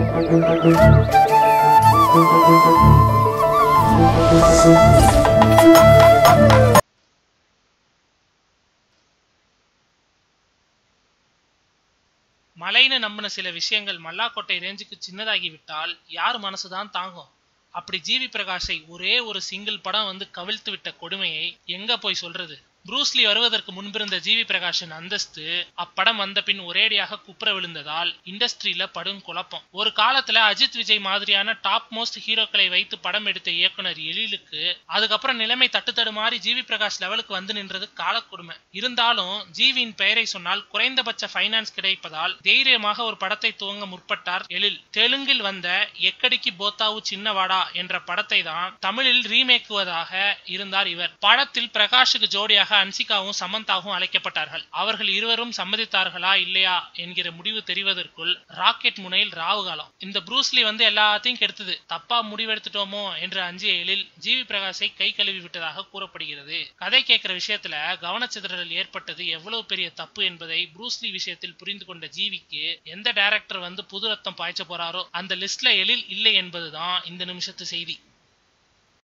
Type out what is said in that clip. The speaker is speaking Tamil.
மலைன்னு நம்பின சில விஷயங்கள் மல்லாக்கோட்டை ரேஞ்சுக்கு சின்னதாகி விட்டால் யார் மனசுதான் தாங்கும் அப்படி ஜிவி பிரகாஷை ஒரே ஒரு சிங்கிள் படம் வந்து கவிழ்த்து விட்ட கொடுமையை எங்க போய் சொல்றது ப்ரூஸ்லி வருவதற்கு முன்பிருந்த ஜிவி பிரகாஷின் அந்தஸ்து அப்படம் வந்த பின் ஒரேடியாக குப்புற விழுந்ததால் இண்டஸ்ட்ரியில படும் குழப்பம் ஒரு காலத்துல அஜித் விஜய் மாதிரியான டாப் மோஸ்ட் ஹீரோக்களை வைத்து படம் எடுத்த இயக்குனர் எழிலுக்கு அதுக்கப்புறம் நிலைமை தட்டுத்தடுமாறி ஜிவி பிரகாஷ் லெவலுக்கு வந்து நின்றது காலக்கொடுமை இருந்தாலும் ஜிவியின் பெயரை சொன்னால் குறைந்தபட்ச ஃபைனான்ஸ் கிடைப்பதால் தைரியமாக ஒரு படத்தை துவங்க முற்பட்டார் எழில் தெலுங்கில் வந்த எக்கடிக்கு போத்தாவு சின்னவாடா என்ற படத்தை தான் தமிழில் ரீமேக்குவதாக இருந்தார் இவர் படத்தில் பிரகாஷுக்கு ஜோடியாக அன்சிகாவும் சமந்தாவும் அழைக்கப்பட்டார்கள் அவர்கள் இருவரும் சம்மதித்தார்களா இல்லையா என்கிற முடிவு தெரிவதற்குள் ராக்கெட் முனையில் ராவு காலம் இந்த ப்ரூஸ்லி வந்து எல்லாத்தையும் கெடுத்தது தப்பா முடிவெடுத்துட்டோமோ என்று அஞ்சிய எழில் ஜிவி பிரகாஷை கை கழுவி விட்டதாக கூறப்படுகிறது கதை கேட்கிற விஷயத்துல கவனச்சிதறல் ஏற்பட்டது எவ்வளவு பெரிய தப்பு என்பதை ப்ரூஸ்லி விஷயத்தில் புரிந்து கொண்ட ஜிவிக்கு எந்த டைரக்டர் வந்து புது ரத்தம் பாய்ச்ச போறாரோ அந்த லிஸ்ட்ல எழில் இல்லை என்பதுதான் இந்த நிமிஷத்து செய்தி